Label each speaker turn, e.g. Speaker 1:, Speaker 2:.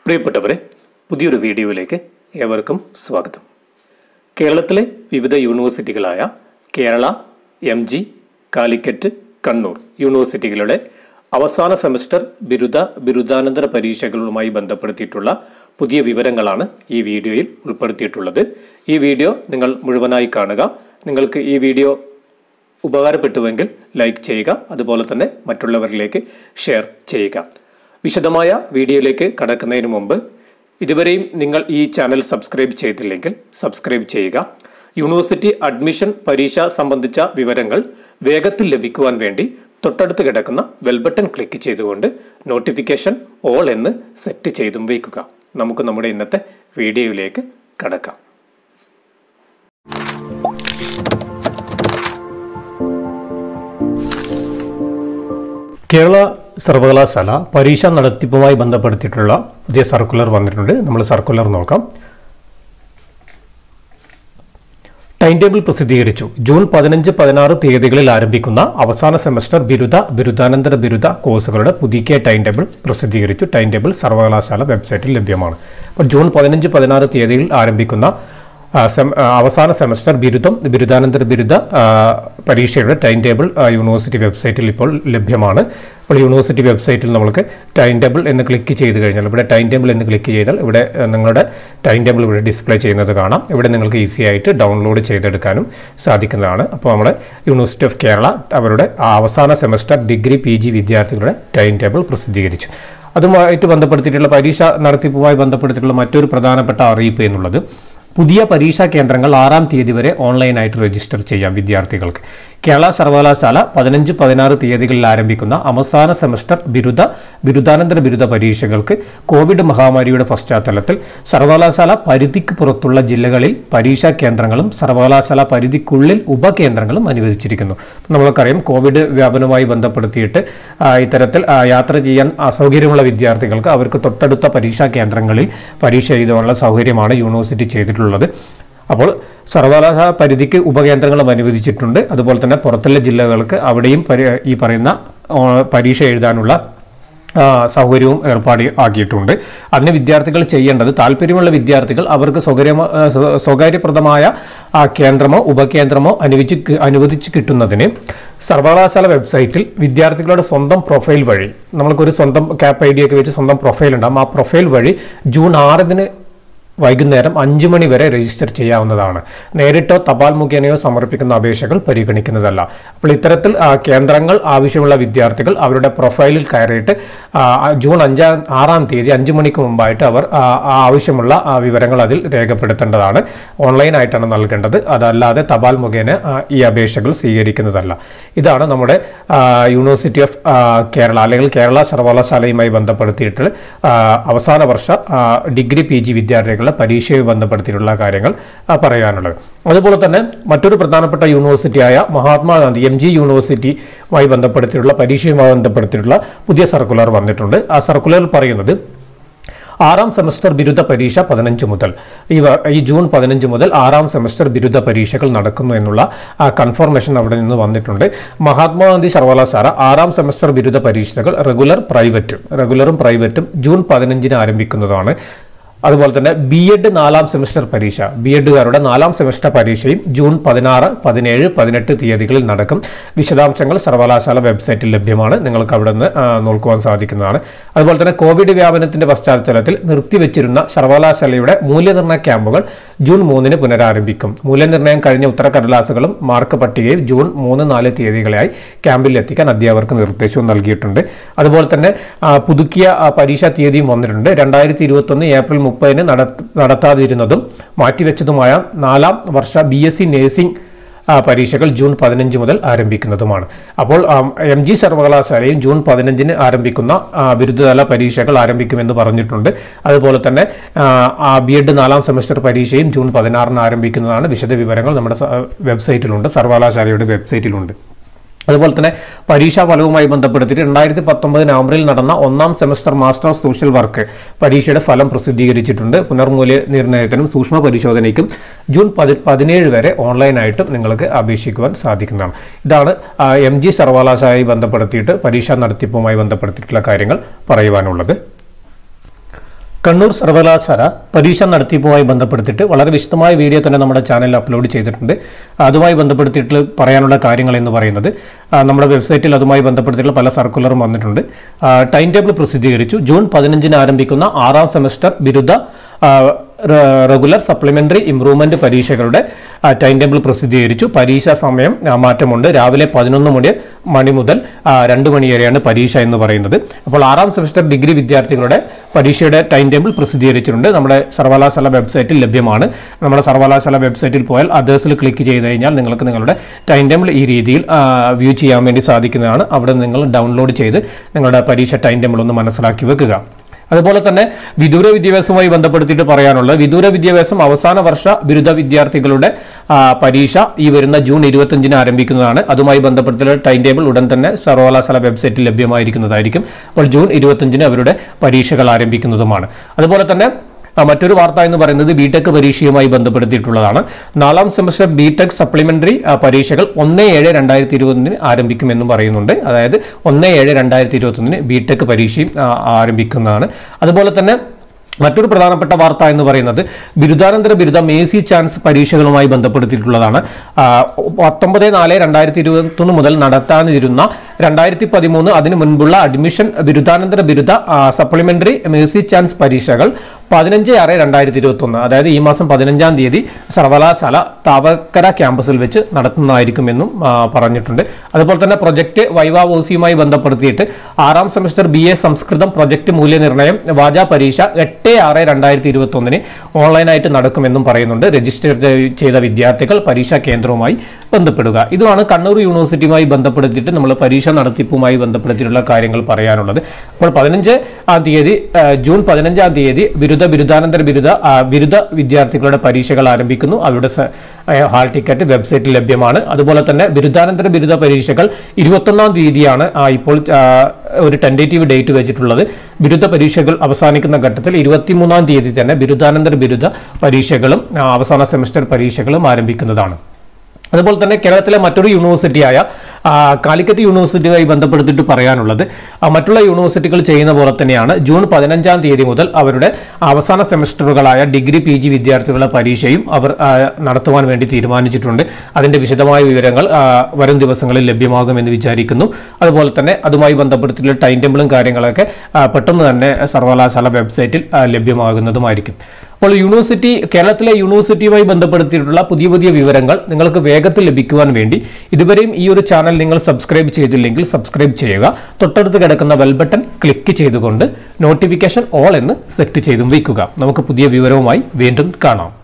Speaker 1: പ്രിയപ്പെട്ടവരെ പുതിയൊരു വീഡിയോയിലേക്ക് ഏവർക്കും സ്വാഗതം കേരളത്തിലെ വിവിധ യൂണിവേഴ്സിറ്റികളായ കേരള എം ജി കാലിക്കറ്റ് കണ്ണൂർ യൂണിവേഴ്സിറ്റികളുടെ അവസാന സെമസ്റ്റർ ബിരുദ ബിരുദാനന്തര പരീക്ഷകളുമായി ബന്ധപ്പെടുത്തിയിട്ടുള്ള പുതിയ വിവരങ്ങളാണ് ഈ വീഡിയോയിൽ ഉൾപ്പെടുത്തിയിട്ടുള്ളത് ഈ വീഡിയോ നിങ്ങൾ മുഴുവനായി കാണുക നിങ്ങൾക്ക് ഈ വീഡിയോ ഉപകാരപ്പെട്ടുവെങ്കിൽ ലൈക്ക് ചെയ്യുക അതുപോലെ തന്നെ മറ്റുള്ളവരിലേക്ക് ഷെയർ ചെയ്യുക വിശദമായ വീഡിയോയിലേക്ക് കടക്കുന്നതിന് മുമ്പ് ഇതുവരെയും നിങ്ങൾ ഈ ചാനൽ സബ്സ്ക്രൈബ് ചെയ്തില്ലെങ്കിൽ സബ്സ്ക്രൈബ് ചെയ്യുക യൂണിവേഴ്സിറ്റി അഡ്മിഷൻ പരീക്ഷ സംബന്ധിച്ച വിവരങ്ങൾ വേഗത്തിൽ ലഭിക്കുവാൻ വേണ്ടി തൊട്ടടുത്ത് കിടക്കുന്ന ബെൽ ബട്ടൺ ക്ലിക്ക് ചെയ്തുകൊണ്ട് നോട്ടിഫിക്കേഷൻ ഓൾ എന്ന് സെറ്റ് ചെയ്തും വയ്ക്കുക നമുക്ക് നമ്മുടെ ഇന്നത്തെ വീഡിയോയിലേക്ക് കടക്കാം കേരള സർവകലാശാല പരീക്ഷ നടത്തിപ്പുമായി ബന്ധപ്പെടുത്തിയിട്ടുള്ള പുതിയ സർക്കുലർ വന്നിട്ടുണ്ട് നമ്മൾ സർക്കുലർ നോക്കാം ടൈം ടേബിൾ പ്രസിദ്ധീകരിച്ചു ജൂൺ പതിനഞ്ച് പതിനാറ് തീയതികളിൽ ആരംഭിക്കുന്ന അവസാന സെമസ്റ്റർ ബിരുദ ബിരുദാനന്തര ബിരുദ കോഴ്സുകളുടെ പുതുക്കിയ ടൈം ടേബിൾ പ്രസിദ്ധീകരിച്ചു ടൈം ടേബിൾ സർവകലാശാല വെബ്സൈറ്റിൽ ലഭ്യമാണ് അപ്പോൾ ജൂൺ പതിനഞ്ച് പതിനാറ് തീയതികളിൽ ആരംഭിക്കുന്ന ആ, സെം- ആ, അവസാന സെമസ്റ്റർ ബിരുദം ബിരുദാനന്തര ബിരുദ ആ, പരീക്ഷയുടെ ടൈം ടേബിൾ ആ, യൂണിവേഴ്സിറ്റി വെബ്സൈറ്റിൽ ഇപ്പോൾ ലഭ്യമാണ് അപ്പോൾ യൂണിവേഴ്സിറ്റി വെബ്സൈറ്റിൽ നമുക്ക് ടൈം ടേബിൾ എന്ന് ക്ലിക്ക് ചെയ്ത് കഴിഞ്ഞാൽ ഇവിടെ ടൈം ടേബിൾ എന്ന് ക്ലിക്ക് ചെയ്താൽ ഇവിടെ ആ, നിങ്ങളുടെ ടൈം ടേബിൾ ഇവിടെ ഡിസ്പ്ലേ ചെയ്യുന്നത് കാണാം ഇവിടെ നിങ്ങൾക്ക് ഈസി ആയിട്ട് ഡൗൺലോഡ് ചെയ്തെടുക്കാനും സാധിക്കുന്നതാണ് അപ്പോൾ നമ്മുടെ യൂണിവേഴ്സിറ്റി ഓഫ് കേരള അവരുടെ ആ അവസാന സെമസ്റ്റർ ഡിഗ്രി പി ജി വിദ്യാർത്ഥികളുടെ ടൈം ടേബിൾ പ്രസിദ്ധീകരിച്ചു അതുമായിട്ട് ബന്ധപ്പെടുത്തിയിട്ടുള്ള പരീക്ഷ നടത്തിപ്പുമായി ബന്ധപ്പെടുത്തിയിട്ടുള്ള മറ്റൊരു പ്രധാനപ്പെട്ട അറിയിപ്പ് എന്നുള്ളത് പുതിയ പരീക്ഷാ കേന്ദ്രങ്ങൾ ആറാം തീയതി വരെ ഓൺലൈനായിട്ട് രജിസ്റ്റർ ചെയ്യാം വിദ്യാർത്ഥികൾക്ക് കേരള സർവകലാശാല പതിനഞ്ച് പതിനാറ് തീയതികളിൽ ആരംഭിക്കുന്ന അവസാന സെമസ്റ്റർ ബിരുദ ബിരുദാനന്തര ബിരുദ പരീക്ഷകൾക്ക് കോവിഡ് മഹാമാരിയുടെ പശ്ചാത്തലത്തിൽ സർവകലാശാല പരിധിക്ക് പുറത്തുള്ള ജില്ലകളിൽ പരീക്ഷാ കേന്ദ്രങ്ങളും സർവകലാശാല പരിധിക്കുള്ളിൽ ഉപകേന്ദ്രങ്ങളും അനുവദിച്ചിരിക്കുന്നു നമ്മൾക്കറിയാം കോവിഡ് വ്യാപനവുമായി ബന്ധപ്പെടുത്തിയിട്ട് ആ, ഇത്തരത്തിൽ ആ, യാത്ര ചെയ്യാൻ അസൗകര്യമുള്ള വിദ്യാർത്ഥികൾക്ക് അവർക്ക് തൊട്ടടുത്ത പരീക്ഷാ കേന്ദ്രങ്ങളിൽ പരീക്ഷ എഴുതാനുള്ള സൗകര്യമാണ് യൂണിവേഴ്സിറ്റി ചെയ്തിട്ടുള്ളത് അപ്പോൾ സർവകലാശാല പരിധിക്ക് ഉപകേന്ദ്രങ്ങളും അനുവദിച്ചിട്ടുണ്ട് അതുപോലെ തന്നെ പുറത്തുള്ള ജില്ലകൾക്ക് അവിടെയും പരി- ഈ പറയുന്ന ആ, പരീക്ഷ എഴുതാനുള്ള ആ, സൗകര്യവും ഏർപ്പാട് ആക്കിയിട്ടുണ്ട് അതിന് വിദ്യാർത്ഥികൾ ചെയ്യേണ്ടത് താല്പര്യമുള്ള വിദ്യാർത്ഥികൾ അവർക്ക് സ്വകാര്യമ ആ, സ്വ- സ്വകാര്യപ്രദമായ ആ, കേന്ദ്രമോ ഉപകേന്ദ്രമോ അനുവദിച്ച് കി- അനുവദിച്ച് കിട്ടുന്നതിന് സർവകലാശാല വെബ്സൈറ്റിൽ വിദ്യാർത്ഥികളുടെ സ്വന്തം പ്രൊഫൈൽ വഴി നമ്മൾക്കൊരു സ്വന്തം ക്യാപ്പ് ഐ ഡി ഒക്കെ വെച്ച് സ്വന്തം പ്രൊഫൈൽ ഉണ്ടാകും ആ പ്രൊഫൈൽ വഴി ജൂൺ ആറിന് വൈകുന്നേരം അഞ്ചു മണി വരെ രജിസ്റ്റർ ചെയ്യാവുന്നതാണ് നേരിട്ടോ തപാൽ മുഖേനയോ സമർപ്പിക്കുന്ന അപേക്ഷകൾ പരിഗണിക്കുന്നതല്ല അപ്പോൾ ഇത്തരത്തിൽ ആ, കേന്ദ്രങ്ങൾ ആവശ്യമുള്ള വിദ്യാർത്ഥികൾ അവരുടെ പ്രൊഫൈലിൽ കയറിയിട്ട് ആ, ജൂൺ അഞ്ചാം ആറാം തീയതി അഞ്ചു മണിക്ക് മുമ്പായിട്ട് അവർ ആ, ആ ആവശ്യമുള്ള ആ, വിവരങ്ങൾ അതിൽ രേഖപ്പെടുത്തേണ്ടതാണ് ഓൺലൈനായിട്ടാണ് നൽകേണ്ടത് അതല്ലാതെ തപാൽ മുഖേന ആ, ഈ അപേക്ഷകൾ സ്വീകരിക്കുന്നതല്ല ഇതാണ് നമ്മുടെ ആ, യൂണിവേഴ്സിറ്റി ഓഫ് ആ, കേരള അല്ലെങ്കിൽ കേരള സർവകലാശാലയുമായി ബന്ധപ്പെടുത്തിയിട്ട് ആ, അവസാന വർഷ ആ, ഡിഗ്രി പി ജി വിദ്യാർത്ഥികളുടെ പരീക്ഷയുമായി ബന്ധപ്പെടുത്തിയിട്ടുള്ള കാര്യങ്ങൾ ആ, പറയാനുള്ളത് അതുപോലെ തന്നെ മറ്റൊരു പ്രധാനപ്പെട്ട യൂണിവേഴ്സിറ്റിയായ മഹാത്മാഗാന്ധി എം ജി യൂണിവേഴ്സിറ്റിയുമായി ബന്ധപ്പെടുത്തിയിട്ടുള്ള പരീക്ഷയുമായി ബന്ധപ്പെടുത്തിയിട്ടുള്ള പുതിയ സർക്കുലർ വന്നിട്ടുണ്ട് ആ സർക്കുലറിൽ പറയുന്നത് ആറാം സെമസ്റ്റർ ബിരുദ പരീക്ഷ പതിനഞ്ച് മുതൽ ഈ വ- ഈ ജൂൺ പതിനഞ്ച് മുതൽ ആറാം സെമസ്റ്റർ ബിരുദ പരീക്ഷകൾ നടക്കുന്നു എന്നുള്ള ആ കൺഫർമേഷൻ അവിടെ നിന്ന് വന്നിട്ടുണ്ട് മഹാത്മാഗാന്ധി സർവകലാശാല ആറാം സെമസ്റ്റർ ബിരുദ പരീക്ഷകൾ റെഗുലർ പ്രൈവറ്റും റെഗുലറും പ്രൈവറ്റും ജൂൺ പതിനഞ്ചിന് ആരംഭിക്കുന്നതാണ് അതുപോലെ തന്നെ ബി എഡ് നാലാം സെമസ്റ്റർ പരീക്ഷ ബി എഡുകാരുടെ നാലാം സെമസ്റ്റർ പരീക്ഷയും ജൂൺ പതിനാറ് പതിനേഴ് പതിനെട്ട് തീയതികളിൽ നടക്കും വിശദാംശങ്ങൾ സർവകലാശാല വെബ്സൈറ്റിൽ ലഭ്യമാണ് നിങ്ങൾക്ക് അവിടെ നിന്ന് ആ, നോക്കുവാൻ സാധിക്കുന്നതാണ് അതുപോലെ തന്നെ കോവിഡ് വ്യാപനത്തിന്റെ പശ്ചാത്തലത്തിൽ നിർത്തിവെച്ചിരുന്ന സർവകലാശാലയുടെ മൂല്യനിർണ്ണയ ക്യാമ്പുകൾ ജൂൺ മൂന്നിന് പുനരാരംഭിക്കും മൂല്യനിർണ്ണയം കഴിഞ്ഞ ഉത്തരക്കടലാസുകളും മാർക്ക് പട്ടികയും ജൂൺ മൂന്ന് നാല് തീയതികളായി ക്യാമ്പിൽ എത്തിക്കാൻ അധ്യാപകർക്ക് നിർദ്ദേശവും നൽകിയിട്ടുണ്ട് അതുപോലെ തന്നെ ആ, പുതുക്കിയ ആ, പരീക്ഷാ തീയതിയും വന്നിട്ടുണ്ട് രണ്ടായിരത്തി ഇരുപത്തൊന്ന് ഏപ്രിൽ മുപ്പതിന് നട- നടത്താതിരുന്നതും മാറ്റിവെച്ചതുമായ നാലാം വർഷ ബി എസ് സി നഴ്സിംഗ് ആ, പരീക്ഷകൾ ജൂൺ പതിനഞ്ച് മുതൽ ആരംഭിക്കുന്നതുമാണ് അപ്പോൾ എം ജി സർവകലാശാലയും ജൂൺ പതിനഞ്ചിന് ആരംഭിക്കുന്ന ആ, ബിരുദതല പരീക്ഷകൾ ആരംഭിക്കുമെന്ന് പറഞ്ഞിട്ടുണ്ട് അതുപോലെ തന്നെ ആ ബി എഡ് നാലാം സെമസ്റ്റർ പരീക്ഷയും ജൂൺ പതിനാറിന് ആരംഭിക്കുന്നതാണ് വിശദ വിവരങ്ങൾ നമ്മുടെ സ- വെബ്സൈറ്റിലുണ്ട് സർവകലാശാലയുടെ വെബ്സൈറ്റിലുണ്ട് അതുപോലെ തന്നെ പരീക്ഷാ ഫലവുമായി ബന്ധപ്പെടുത്തിയിട്ട് രണ്ടായിരത്തി പത്തൊമ്പത് നവംബറിൽ നടന്ന ഒന്നാം semester master of social work പരീക്ഷയുടെ ഫലം പ്രസിദ്ധീകരിച്ചിട്ടുണ്ട് പുനർമൂല്യ നിർണ്ണയത്തിനും സൂക്ഷ്മ പരിശോധനയ്ക്കും ജൂൺ പതി പതിനേഴ് വരെ ഓൺലൈനായിട്ടും നിങ്ങൾക്ക് അപേക്ഷിക്കുവാൻ സാധിക്കുന്നതാണ് ഇതാണ് എം ജി സർവകലാശാലയുമായി ബന്ധപ്പെടുത്തിയിട്ട് പരീക്ഷാ നടത്തിപ്പുമായി ബന്ധപ്പെടുത്തിയിട്ടുള്ള കാര്യങ്ങൾ പറയുവാനുള്ളത് കണ്ണൂർ സർവകലാശാല പരീക്ഷ നടത്തിപ്പുമായി ബന്ധപ്പെടുത്തിയിട്ട് വളരെ വിശദമായ വീഡിയോ തന്നെ നമ്മുടെ ചാനലിൽ അപ്ലോഡ് ചെയ്തിട്ടുണ്ട് അതുമായി ബന്ധപ്പെടുത്തിയിട്ട് പറയാനുള്ള കാര്യങ്ങൾ എന്ന് പറയുന്നത് ആ, നമ്മുടെ വെബ്സൈറ്റിൽ അതുമായി ബന്ധപ്പെടുത്തിയിട്ടുള്ള പല സർക്കുലറും വന്നിട്ടുണ്ട് ആ, ടൈം ടേബിൾ പ്രസിദ്ധീകരിച്ചു ജൂൺ പതിനഞ്ചിന് ആരംഭിക്കുന്ന ആറാം സെമസ്റ്റർ ബിരുദ ആ, റെ- റെഗുലർ സപ്ലിമെന്ററി ഇംപ്രൂവ്മെന്റ് പരീക്ഷകളുടെ ആ, ടൈം ടേബിൾ പ്രസിദ്ധീകരിച്ചു പരീക്ഷാ സമയം ആ, മാറ്റമുണ്ട് രാവിലെ പതിനൊന്ന് മണി മണി മുതൽ ആ, രണ്ട് മണി വരെയാണ് പരീക്ഷ എന്ന് പറയുന്നത് അപ്പോൾ ആറാം സെമസ്റ്റർ ഡിഗ്രി വിദ്യാർത്ഥികളുടെ പരീക്ഷയുടെ ടൈം ടേബിൾ പ്രസിദ്ധീകരിച്ചിട്ടുണ്ട് നമ്മുടെ സർവകലാശാല വെബ്സൈറ്റിൽ ലഭ്യമാണ് നമ്മുടെ സർവകലാശാല വെബ്സൈറ്റിൽ പോയാൽ അതേഴ്സിൽ ക്ലിക്ക് ചെയ്ത് കഴിഞ്ഞാൽ നിങ്ങൾക്ക് നിങ്ങളുടെ ടൈം ടേബിൾ ഈ രീതിയിൽ വ്യൂ ചെയ്യാൻ വേണ്ടി സാധിക്കുന്നതാണ് അവിടെ നിങ്ങൾ ഡൗൺലോഡ് ചെയ്ത് നിങ്ങളുടെ പരീക്ഷ ടൈം ടേബിൾ ഒന്ന് മനസ്സിലാക്കി വെക്കുക അതുപോലെ തന്നെ വിദൂര വിദ്യാഭ്യാസവുമായി ബന്ധപ്പെടുത്തിയിട്ട് പറയാനുള്ളത് വിദൂര വിദ്യാഭ്യാസം അവസാന വർഷ ബിരുദ വിദ്യാർത്ഥികളുടെ ആ, പരീക്ഷ ഈ വരുന്ന ജൂൺ ഇരുപത്തഞ്ചിന് ആരംഭിക്കുന്നതാണ് അതുമായി ബന്ധപ്പെടുത്തിയുള്ള ടൈം ടേബിൾ ഉടൻ തന്നെ സർവകലാശാല വെബ്സൈറ്റിൽ ലഭ്യമായിരിക്കുന്നതായിരിക്കും അപ്പോൾ ജൂൺ ഇരുപത്തഞ്ചിന് അവരുടെ പരീക്ഷകൾ ആരംഭിക്കുന്നതുമാണ് അതുപോലെ തന്നെ ആ, മറ്റൊരു വാർത്ത എന്ന് പറയുന്നത് ബിടെക് പരീക്ഷയുമായി ബന്ധപ്പെടുത്തിയിട്ടുള്ളതാണ് നാലാം സെമസ്റ്റർ ബിടെക് സപ്ലിമെന്ററി ആ, പരീക്ഷകൾ ഒന്ന് ഏഴ് രണ്ടായിരത്തി ഇരുപത്തൊന്നിന് ആരംഭിക്കുമെന്നും പറയുന്നുണ്ട് അതായത് ഒന്ന് ഏഴ് രണ്ടായിരത്തി ഇരുപത്തൊന്നിന് ബിടെക് പരീക്ഷയും ആ, ആരംഭിക്കുന്നതാണ് അതുപോലെ തന്നെ മറ്റൊരു പ്രധാനപ്പെട്ട വാർത്ത എന്ന് പറയുന്നത് ബിരുദാനന്തര ബിരുദ മേസി ചാൻസ് പരീക്ഷകളുമായി ബന്ധപ്പെടുത്തിയിട്ടുള്ളതാണ് ആ, പത്തൊമ്പത് നാല് രണ്ടായിരത്തി ഇരുപത്തൊന്ന് മുതൽ നടത്താനിരുന്ന രണ്ടായിരത്തി പതിമൂന്ന് അതിനു മുൻപുള്ള അഡ്മിഷൻ ബിരുദാനന്തര ബിരുദ സപ്ലിമെന്ററി മേസി ചാൻസ് പരീക്ഷകൾ പതിനഞ്ച് ആറ് രണ്ടായിരത്തി ഇരുപത്തി ഒന്ന് അതായത് ഈ മാസം പതിനഞ്ചാം തീയതി സർവകലാശാല താവക്കര ക്യാമ്പസിൽ വെച്ച് നടത്തുന്നതായിരിക്കുമെന്നും ആ, പറഞ്ഞിട്ടുണ്ട് അതുപോലെ തന്നെ പ്രൊജക്ട് വൈവാവോസിയുമായി ബന്ധപ്പെടുത്തിയിട്ട് ആറാം semester B A Samskritam project മൂല്യനിർണ്ണയം വാച പരീക്ഷ എട്ട് ആറ് രണ്ടായിരത്തി ഇരുപത്തി ഒന്നിന് ഓൺലൈനായിട്ട് നടക്കുമെന്നും പറയുന്നുണ്ട് രജിസ്റ്റർ ചെയ്ത വിദ്യാർത്ഥികൾ പരീക്ഷാ കേന്ദ്രവുമായി ബന്ധപ്പെടുക ഇതുമാണ് കണ്ണൂർ യൂണിവേഴ്സിറ്റിയുമായി ബന്ധപ്പെടുത്തിയിട്ട് നമ്മൾ പരീക്ഷ നടത്തിപ്പുമായി ബന്ധപ്പെടുത്തിയിട്ടുള്ള കാര്യങ്ങൾ പറയാനുള്ളത് അപ്പോൾ പതിനഞ്ച് ആം തീയതി ആ, ജൂൺ പതിനഞ്ചാം തീയതി ബിരുദ ബിരുദാനന്തര ബിരുദ ആ, ബിരുദ വിദ്യാർത്ഥികളുടെ പരീക്ഷകൾ ആരംഭിക്കുന്നു അവരുടെ സ- ആ, ഹാൾ ടിക്കറ്റ് വെബ്സൈറ്റിൽ ലഭ്യമാണ് അതുപോലെ തന്നെ ബിരുദാനന്തര ബിരുദ പരീക്ഷകൾ ഇരുപത്തൊന്നാം തീയതിയാണ് ആ, ഇപ്പോൾ ആ, ഒരു ടെൻഡേറ്റീവ് ഡേറ്റ് വെച്ചിട്ടുള്ളത് ബിരുദ പരീക്ഷകൾ അവസാനിക്കുന്ന ഘട്ടത്തിൽ ഇരുപത്തിമൂന്നാം തീയതി തന്നെ ബിരുദാനന്തര ബിരുദ പരീക്ഷകളും ആ, അവസാന സെമസ്റ്റർ പരീക്ഷകളും ആരംഭിക്കുന്നതാണ് അതുപോലെ തന്നെ കേരളത്തിലെ മറ്റൊരു യൂണിവേഴ്സിറ്റിയായ ആ, കാലിക്കറ്റ് യൂണിവേഴ്സിറ്റിയുമായി ബന്ധപ്പെടുത്തിയിട്ട് പറയാനുള്ളത് ആ, മറ്റുള്ള യൂണിവേഴ്സിറ്റികൾ ചെയ്യുന്ന പോലെ തന്നെയാണ് ജൂൺ പതിനഞ്ചാം തീയതി മുതൽ അവരുടെ അവസാന സെമസ്റ്ററുകളായ ഡിഗ്രി പി ജി വിദ്യാർത്ഥികളുടെ പരീക്ഷയും അവർ ആ, നടത്തുവാൻ വേണ്ടി തീരുമാനിച്ചിട്ടുണ്ട് അതിന്റെ വിശദമായ വിവരങ്ങൾ ആ, വരും ദിവസങ്ങളിൽ ലഭ്യമാകുമെന്ന് വിചാരിക്കുന്നു അതുപോലെ തന്നെ അതുമായി ബന്ധപ്പെടുത്തിയിട്ടുള്ള ടൈം ടേബിളും കാര്യങ്ങളൊക്കെ ആ, പെട്ടെന്ന് തന്നെ സർവകലാശാല വെബ്സൈറ്റിൽ ആ, ലഭ്യമാകുന്നതുമായിരിക്കും അപ്പോൾ യൂണിവേഴ്സിറ്റി കേരളത്തിലെ യൂണിവേഴ്സിറ്റിയുമായി ബന്ധപ്പെടുത്തിയിട്ടുള്ള പുതിയ പുതിയ വിവരങ്ങൾ നിങ്ങൾക്ക് വേഗത്തിൽ ലഭിക്കുവാൻ വേണ്ടി ഇതുവരെയും ഈ ഒരു ചാനൽ നിങ്ങൾ സബ്സ്ക്രൈബ് ചെയ്തില്ലെങ്കിൽ സബ്സ്ക്രൈബ് ചെയ്യുക തൊട്ടടുത്ത് കിടക്കുന്ന ബെൽ ബട്ടൺ ക്ലിക്ക് ചെയ്തുകൊണ്ട് നോട്ടിഫിക്കേഷൻ ഓൾ എന്ന് സെറ്റ് ചെയ്തും വയ്ക്കുക നമുക്ക് പുതിയ വിവരവുമായി വീണ്ടും കാണാം